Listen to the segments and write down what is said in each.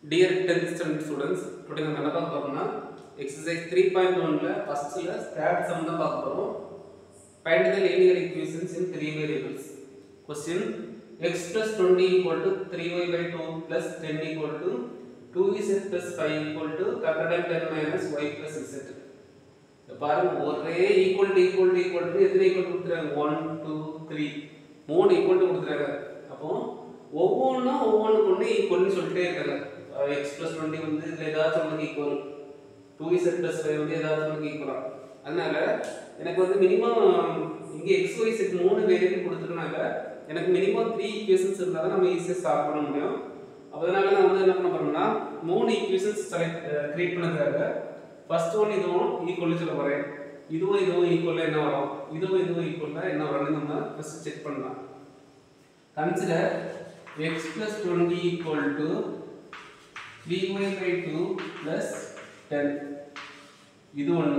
dear tenth standard students today நம்ம என்ன பார்க்க போறோம்னா எக்ஸசைஸ் த்ரீ பாயிண்ட் ஒன்ல ஃபர்ஸ்ட்ல ஸ்டாட் சம் தான் பார்க்க போறோம் find the linear equations in three variables question X plus twenty equal to three Y by two plus ten equal to two Z plus five equal to capital ten minus Y plus Z பாருங்க ஒரே equal to equal to equal to எத்தனை equal கொடுத்துறாங்க one two three மூணு equal to கொடுத்துறாங்க அப்போ ஒவ்வொன்றும் ஒவ்வொன்றுக்கு ஒன்று ஈக்குவல்னு சொல்லிட்டே இருக்காங்க எக்ஸ் ப்ளஸ் டுவெண்ட்டி வந்து இதில் ஏதாச்சும் ஒன்றுக்கு equal to Z plus five வந்து ஏதாச்சும் ஒன்றுக்கு ஈக்குவலா அதனால எனக்கு வந்து மினிமம் இங்கே எக்ஸ் ஒய் செட் மூணு வேரியபிள் கொடுத்துருக்கனால எனக்கு மினிமம் த்ரீ ஈக்குவேஷன்ஸ் இருந்தால் தான் நம்ம ஈஸியாக சால்வ் பண்ண முடியும் அதனால நான் வந்து என்ன பண்ண போறேன்னா மூணு ஈக்குவேஷன்ஸ் செலக்ட் கிரியேட் பண்ணதுக்காக ஃபர்ஸ்ட் ஒன் இதுவும் ஈக்குவல் சொல்ல போறேன் இதுவும் இதுவும் ஈக்குவல் என்ன வரும் இதுவும் இதுவும் ஈக்குவல் என்ன வரும்னு நம்ம ஃபர்ஸ்ட் செக் பண்ணலாம் consider X plus twenty equal to three Y by two plus ten இது ஒன்று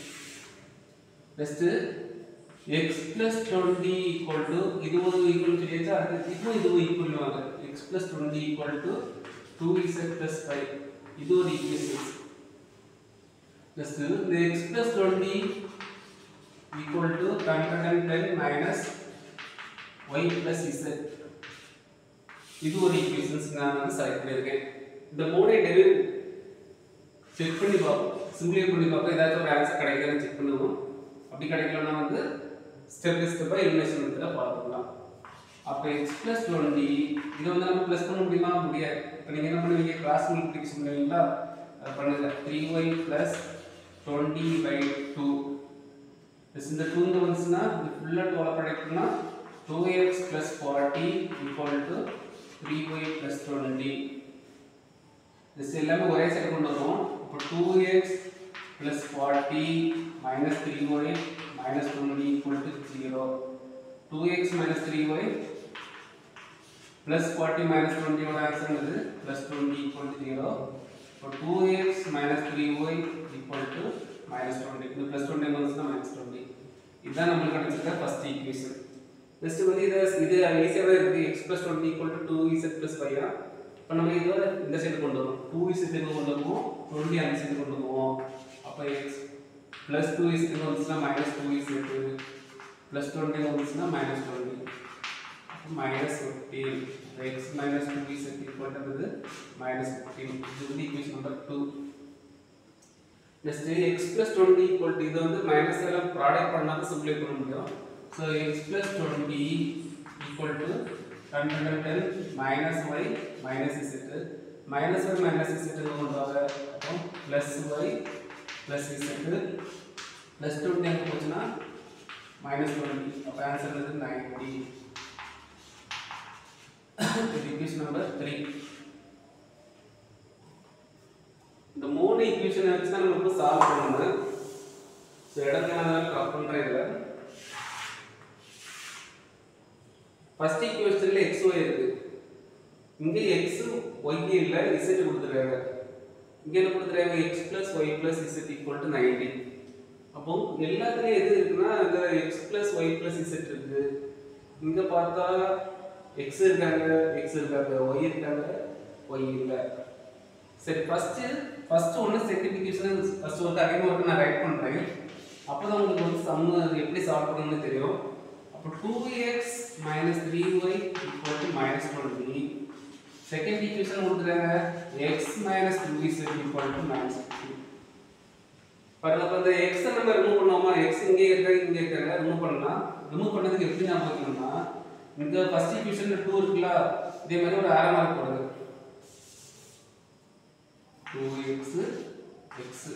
next X plus twenty equal to இதுவும் ஈக்குவல் சொல்லியாச்சு அடுத்து இதுவும் இதுவும் ஈக்குவல் வாங்க X plus twenty equal to two Z plus five இது ஒரு ஈக்குவேஷன்ஸ் நெக்ஸ்ட் இந்த X plus twenty equal to hundred and ten minus Y plus Z இது ஒரு ஈக்குவேஷன்ஸ் நான் வந்து செலக்ட் பண்ணியிருக்கேன் இந்த மூணை டெரிவ் செக் பண்ணி பார்ப்போம் சிம்பிளிஃபை பண்ணி பார்ப்போம் ஏதாச்சும் ஒரு ஆன்சர் கிடைக்குதான்னு செக் பண்ணுவோம் அப்படி கிடைக்கலன்னா வந்து ஸ்டெப் பை ஸ்டெப்பாக எலிமினேஷன் மெத்தடாக பார்த்துக்கலாம் அப்போ எக்ஸ் ப்ளஸ் டுவெண்ட்டி இதை வந்து நம்ம ப்ளஸ் பண்ண முடியுமா முடியாது இப்போ நீங்கள் என்ன பண்ணுவீங்க கிராஸ் மல்டிப்ளிகேஷன் பண்ணுவீங்களா அதை பண்ணுங்க three Y plus twenty by two plus இந்த டூ இந்த வந்துச்சுன்னா இது ஃபுல்லாக டோவில் ப்ராடக்ட்னா two X plus forty equal to three Y plus twenty this எல்லாமே ஒரே சைடு கொண்டு வருவோம் இப்போ two X plus forty minus three Y minus twenty equal to zero two X minus three Y plus forty minus டுவெண்ட்டியோட answer என்னது plus twenty equal to zero இப்போ two X minus three Y equal to minus twenty இந்த plus twenty வந்துச்சுன்னா minus twenty இதுதான் நம்மளுக்கு கிடைச்சிருக்க first equation next வந்து இது இது ஈஸியாகவே இருக்குது X plus twenty equal to two Z plus five இப்போ நம்ம இதோட இந்த சைடு கொண்டு வரோம் டூ இசட் எங்கே கொண்டு வருவோம் டுவெண்ட்டி அந்த சைடு கொண்டு வருவோம் அப்போ எக்ஸ் ப்ளஸ் டூ இசட் வந்துச்சுன்னா minus two Z plus twenty வந்துச்சுன்னா minus twenty minus fifteen X minus two Z equal to minus fifteen இது வந்து equation number two next X plus twenty equal to இது வந்து minus எல்லாம் product பண்ணால் சிம்பிளை பண்ண முடியும் so X plus twenty equal to hundred and ten minus Y minus Z minus Y minus Z கொண்டு வாங்க அப்போ plus Y plus Z plus twenty எங்கே போச்சுன்னா மைனஸ் டுவெண்ட்டி அப்போ ஆன்சர் வந்து நைன்டி ஈக்குவேஷன் நம்பர் த்ரீ இந்த மூணு ஈக்குவேஷன் வச்சு தான் நம்ம இப்போ சால்வ் பண்ணணும் ஸோ இடத்துல நான் ட்ராப் பண்ணுறேன் இதில் ஃபர்ஸ்ட் ஈக்குவேஷன்ல எக்ஸ் ஒய் இருக்கு இங்கே எக்ஸ் ஒய் இல்லை இசட் கொடுத்துருக்காங்க இங்கே என்ன கொடுத்துருக்காங்க X plus Y plus Z equal to ninety அப்போ எல்லாத்துலேயும் எது இருக்குன்னா இந்த X plus Y plus Z இருக்கு இங்கே பார்த்தா எக்ஸ் இருக்காங்க எக்ஸ் இருக்காங்க ஒய் இருக்காங்க ஒய் இல்லை சரி ஃபர்ஸ்ட் ஃபர்ஸ்ட் ஒன்று செக்டிஃபிகேஷன் ஃபர்ஸ்ட் ஒரு அகைன் ஒர்க்கு நான் ரைட் பண்ணுறேன் அப்போ தான் உங்களுக்கு வந்து சம்மு எப்படி சால்வ் பண்ணணும்னு தெரியும் அப்போ two X minus three Y equal to minus twenty second equation கொடுத்துருக்காங்க X minus two is equal to minus fifty பாருங்க அப்போ இந்த எக்ஸை நம்ம ரிமூவ் பண்ணுவோமா எக்ஸ் இங்கே இருக்காங்க இங்கே இருக்காங்க ரிமூவ் பண்ணலாம் ரிமூவ் பண்ணதுக்கு எப்படி ஞாபகம் வைக்கணும்னா இந்த ஃபர்ஸ்ட் ஈக்குவேஷன் டூ இருக்குல்ல இதே மாதிரி ஒரு அரை மார்க் போடுது டூ எக்ஸ் எக்ஸ்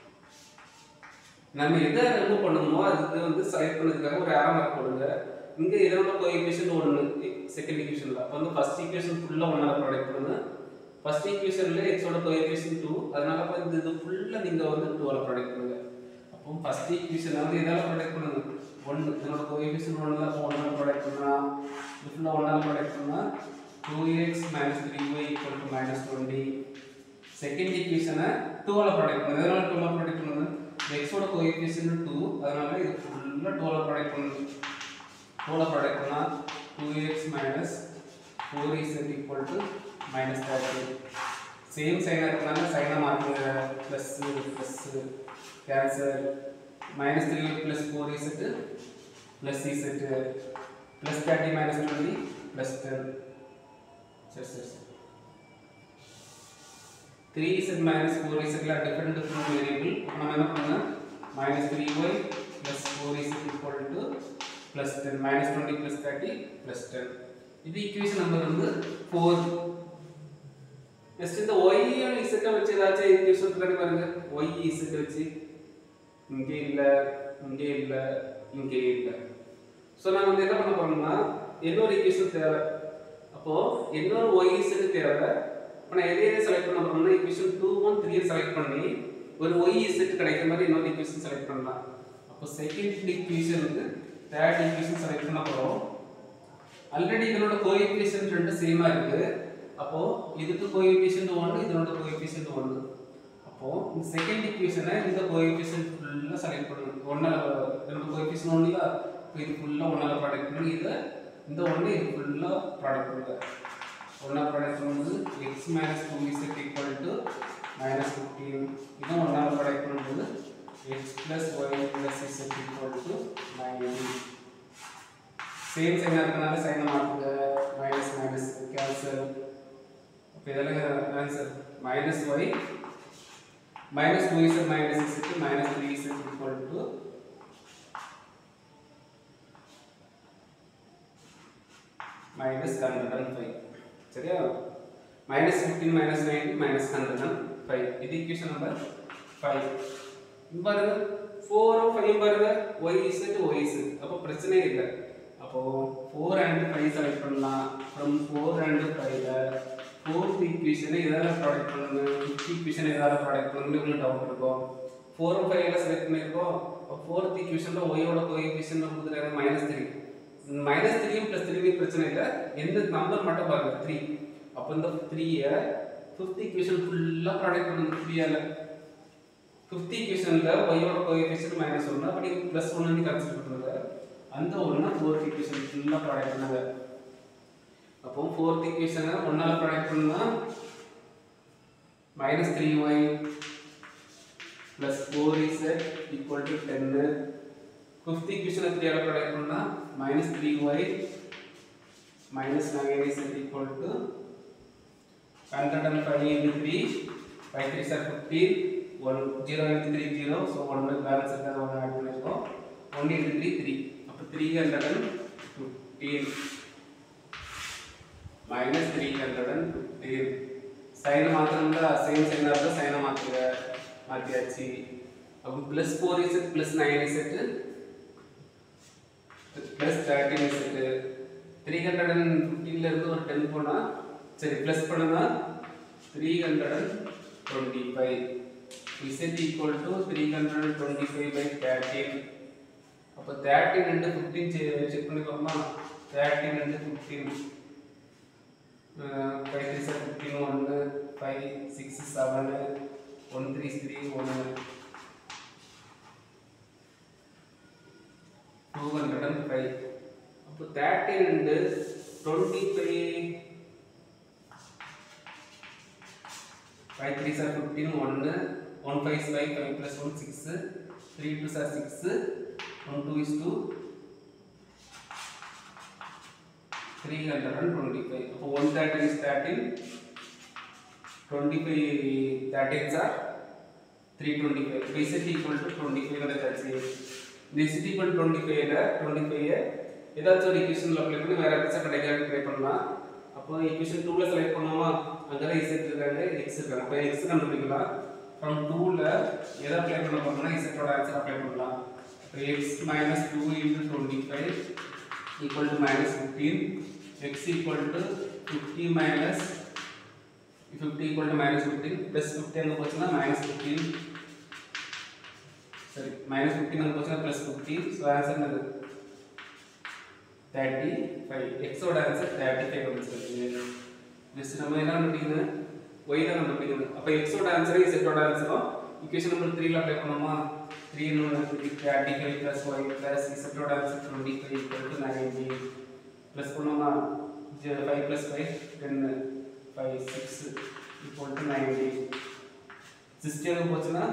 நம்ம எதை ரிமூவ் பண்ணணுமோ அதுக்கு வந்து செலக்ட் பண்ணதுக்காக ஒரு ஆரோ மார்க் போடுங்க இங்கே இதனோட கோஎஃபிஷியன்ட் ஒன்று செகண்ட் ஈக்குவேஷனில் அப்போ வந்து ஃபர்ஸ்ட் ஈக்குவேஷன் ஃபுல்லாக ஒன்றால் ப்ராடக்ட் பண்ணுங்க ஃபர்ஸ்ட் ஈக்குவேஷனில் எக்ஸோட கோஎஃபிஷியன்ட் டூ அதனால அப்போ இந்த இது ஃபுல்லாக நீங்கள் வந்து டூவால் ப்ராடக்ட் பண்ணுங்க அப்போ ஃபர்ஸ்ட் ஈக்குவேஷன் வந்து எதால் ப்ராடக்ட் பண்ணுங்க ஒன்று இதனோட கோஎஃபிஷியன்ட் ஒன்றில் அப்போ ஒன்றால் ப்ராடக்ட் பண்ணால் இது ஃபுல்லாக ஒன்றால் ப்ராடக்ட் பண்ணால் two X minus three Y equal to minus twenty second ஈக்குவேஷனை டூவால் ப்ராடக்ட் பண்ணுங்க எதனால் டூவால் ப்ராடக்ட் பண்ணுங்க எக்ஸோட கோஎஃபிஷியன்ட் டூ அதனால இது ஃபுல்லாக டூவில் ப்ராடக்ட் பண்ணணும் டூவில் ப்ராடக்ட் பண்ணால் two X minus four Z equal to minus thirty same சைனாக இருக்கனால சைனை மாற்றுங்க plus plus cancel minus three plus four Z plus Z plus thirty minus twenty plus ten சரி சரி சரி த்ரீ இசட் மைனஸ் ஃபோர் இசட்லாம் different different variable நம்ம என்ன பண்ணலாம் minus three Y plus four Z equal to plus ten minus twenty plus thirty plus ten இது equation number வந்து four next இந்த ஒய் இசட்டை வச்சு ஏதாச்சும் ஈக்குவேஷன் இருக்கான்னு பாருங்க ஒய் இசட் வச்சு இங்கே இல்லை இங்கே இல்லை இங்கே இல்லை ஸோ நான் வந்து என்ன பண்ண போறோம்னா இன்னொரு ஈக்குவேஷன் தேவை அப்போ இன்னொரு ஒய் இசட் தேவை இப்போ நான் எதை எதை செலக்ட் பண்ண போறோம்னா equation two one three select பண்ணி ஒரு ஒய் இசட் கிடைக்கிற மாதிரி இன்னொரு ஈக்குவேஷன் செலக்ட் பண்ணலாம் அப்போ செகண்ட் ஈக்குவேஷனுக்கு தேர்ட் ஈக்குவேஷன் செலக்ட் பண்ண போறோம் ஆல்ரெடி இதனோட கோஎஃபிஷியன்ட் ரெண்டு சேமா இருக்கு அப்போ இதுக்கு கோஎஃபிஷியன்ட் 1 இதனோட கோஎஃபிஷியன்ட் 1 அப்போ இந்த செகண்ட் ஈக்குவேஷனை இந்த கோஎஃபிஷியன்ட் ஃபுல்லா செலக்ட் பண்ணணும் ஒன்னால இதனோட கோஎஃபிஷியன்ட் ஒன்ல இப்போ இது ஃபுல்லா ஒன்னால ப்ராடக்ட் பண்ணி இதை இந்த ஒன்று இது ஃபுல்லா ப்ராடக்ட் பண்ணுங்க ஒன்னா ப்ராடக்ட் பண்ணும்போது x minus two is equal to minus fifteen இதுவும் ஒன்னால ப்ராடக்ட் பண்ணும்போது x plus Y plus is equal to nineteen same sign இருக்கனால சைனை மாற்றுங்க மைனஸ் மைனஸ் கேன்சல் அப்போ இதெல்லாம் answer minus Y minus two is minus is minus three is equal to minus hundred and five சரியா minus fifteen minus ninety minus hundred and five இது equation number five பாருங்க ஃபோரும் five பாருங்க y z Y Z அப்போ பிரச்சனையே இல்லை அப்போ four and five select பண்ணலாம் ஃப்ரம் ஃபோர் அண்ட் ஃபைவ்ல ஃபோர்த் ஈக்குவேஷனை எதாவது ப்ராடக்ட் பண்ணுங்க ஃபிஃப்த் ஈக்குவேஷன் எதாவது ப்ராடக்ட் பண்ணுங்க உங்களுக்கு டவுட் இருக்கும் ஃபோர் ஃபைவ்ல செலக்ட் பண்ணியிருக்கோம் ஃபோர்த் ஈக்குவேஷனில் ஒய்யோட கோஎஃபிஷியன் கொடுத்துருக்காங்க மைனஸ் த்ரீ மைனஸ் த்ரீயும் ப்ளஸ் த்ரீயும் பிரச்சனை இல்லை எந்த நம்பர் மட்டும் பாருங்க த்ரீ அப்போ இந்த த்ரீயை ஃபிஃப்த் ஈக்குவேஷன் ஃபுல்லாக ப்ராடக்ட் பண்ணுங்க த்ரீயால் ஃபிஃப்த் ஈக்குவேஷனில் ஒய்யோட கோஎஃபிஷியன் மைனஸ் ஒன்று அப்படி ப்ளஸ் ஒன்று கன்சிடர் பண்ணுங்க அந்த ஒன்று ஃபோர்த் ஈக்குவேஷன் ஃபுல்லாக ப்ராடக்ட் பண்ணுங்க அப்போ ஃபோர்த் ஈக்குவேஷனை ஒன்றால் ப்ராடக்ட் பண்ணால் minus three Y plus four Z equal to ten fifth ஈக்குவேஷனை த்ரீயால் ப்ராடக்ட் பண்ணால் minus three Y minus nine z equal to hundred and five into three five three sir fifteen one zero into three zero so ஒன்று balance இருக்காது ஒன்று add பண்ணியிருக்கோம் one into three three அப்போ three hundred and fifteen minus three hundred and fifteen சைனை மாத்திரம்ல same சைனாக இருந்தால் சைனை மாற்றுங்க மாற்றியாச்சு அப்போ plus four z plus nine z plus thirteen z three hundred and ஃபிஃப்டீன்லேருந்து ஒரு டென் போனால் சரி ப்ளஸ் பண்ணுனா three hundred and twenty five z equal to three hundred and twenty five by thirteen அப்போ தேர்ட்டின் அண்டு ஃபிஃப்டீன் செக் பண்ணி பார்க்கலாம் thirteen and fifteen five three sir fifteen ஒன்று five six seven one three three ஒன்று two hundred and five அப்போ thirteen and twenty five five three sir fifteen ஒன்று one five five five plus one six three two sir six one two is two three hundred and twenty five அப்போ one thirteen is thirteen twenty five thirteen sir three twenty five இப்போ z equal to twenty five கிடைச்சாச்சு இந்த z equal twenty ஃபைவ்ல twenty five ஏதாச்சும் ஒரு ஈக்குவேஷனில் apply பண்ணி வேறு ஏதாச்சும் கிடைக்காது ட்ரை பண்ணலாம் அப்போ ஈக்குவேஷன் டூவில் செலக்ட் பண்ணோமா அங்கே தான் இசட் இருக்காங்க எக்ஸ் இருக்காங்க அப்போ எக்ஸ் கண்டுபிடிக்கலாம் ஃப்ரம் டூவில் எதை அப்ளை பண்ண போகிறோம்னா இசட்டோட ஆன்சர் அப்ளை பண்ணலாம் இப்போ x minus two into twenty five equal to minus 15 x equal to 50 minus 50 equal to minus 15 plus 50 அங்க போச்சுன்னா minus 15 சரி minus 15 அங்க போச்சுன்னா plus 50 so answer என்னது 35 x ஓட answer 35 வந்துச்சு நெக்ஸ்ட் நம்ம என்ன கண்டுபிடிக்கணும் y தான் கண்டுபிடிக்கணும் அப்ப x ஓட ஆன்சர் z ஓட ஆன்சரும் ஈக்குவேஷன் நம்பர் 3 ல அப்ளை பண்ணுமா 3 னு 35 plus y plus z ஓட ஆன்சர் 25 equal to 90 ப்ளஸ் பண்ணுமா 5 plus 5 10 5 6 equal to ninety sixty எங்கே போச்சுன்னா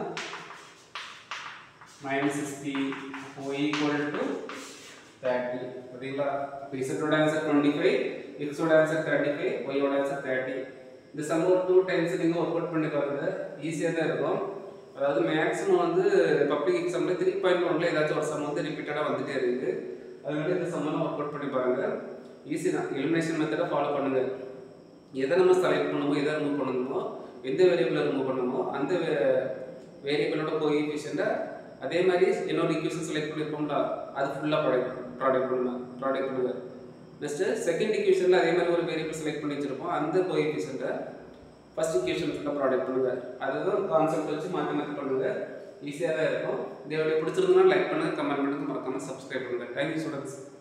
minus sixty y equal to thirty பார்த்தீங்களா இப்போ இசட்டோட ஆன்சர் டுவெண்ட்டி ஃபைவ் எக்ஸோட ஆன்சர் தேர்ட்டி ஃபைவ் ஒய்யோட ஆன்சர் தேர்ட்டி இந்த சம் ஒரு டூ டைம்ஸ் நீங்கள் ஒர்க் அவுட் பண்ணி பாருங்க ஈஸியாக தான் இருக்கும் அதாவது மேக்ஸிமம் வந்து பப்ளிக் எக்ஸாமில் த்ரீ பாயிண்ட் ஒன்ல ஏதாச்சும் ஒரு சம் வந்து ரிப்பீட்டடாக வந்துட்டே இருக்குது அதனால இந்த சம்மெல்லாம் ஒர்க் அவுட் பண்ணி பாருங்க ஈஸி தான் எலிமினேஷன் மெத்தடை ஃபாலோ பண்ணுங்க எதை நம்ம செலக்ட் பண்ணுமோ எதை ரிமூவ் பண்ணணுமோ எந்த வேரியபிளை ரிமூவ் பண்ணணுமோ அந்த வேரியபிளோட கோஎஃபிஷியண்ட்டை அதே மாதிரி இன்னொரு ஈக்குவேஷன் செலக்ட் பண்ணியிருப்போம்ல அது ஃபுல்லாக ப்ராடக்ட் ப்ராடக்ட் பண்ணுங்க ப்ராடக்ட் பண்ணுங்க நெக்ஸ்ட்டு செகண்ட் ஈக்குவேஷனில் அதே மாதிரி ஒரு வேரியபிள் செலக்ட் பண்ணி வச்சிருப்போம் அந்த கோஎஃபிஷியண்ட்டை ஃபர்ஸ்ட் ஈக்குவேஷன் ஃபுல்லாக ப்ராடக்ட் பண்ணுங்க அதுதான் கான்செப்ட் வச்சு மாற்றி மாற்றி பண்ணுங்க ஈஸியாக தான் இருக்கும் இந்த வீடியோ பிடிச்சிருந்தா லைக் பண்ணுங்க கமெண்ட் பண்ணுங்க மறக்காம சப்ஸ்கிரைப் பண்ணுங்க தேங்க்யூ ஸ்டூடெண்ட்ஸ்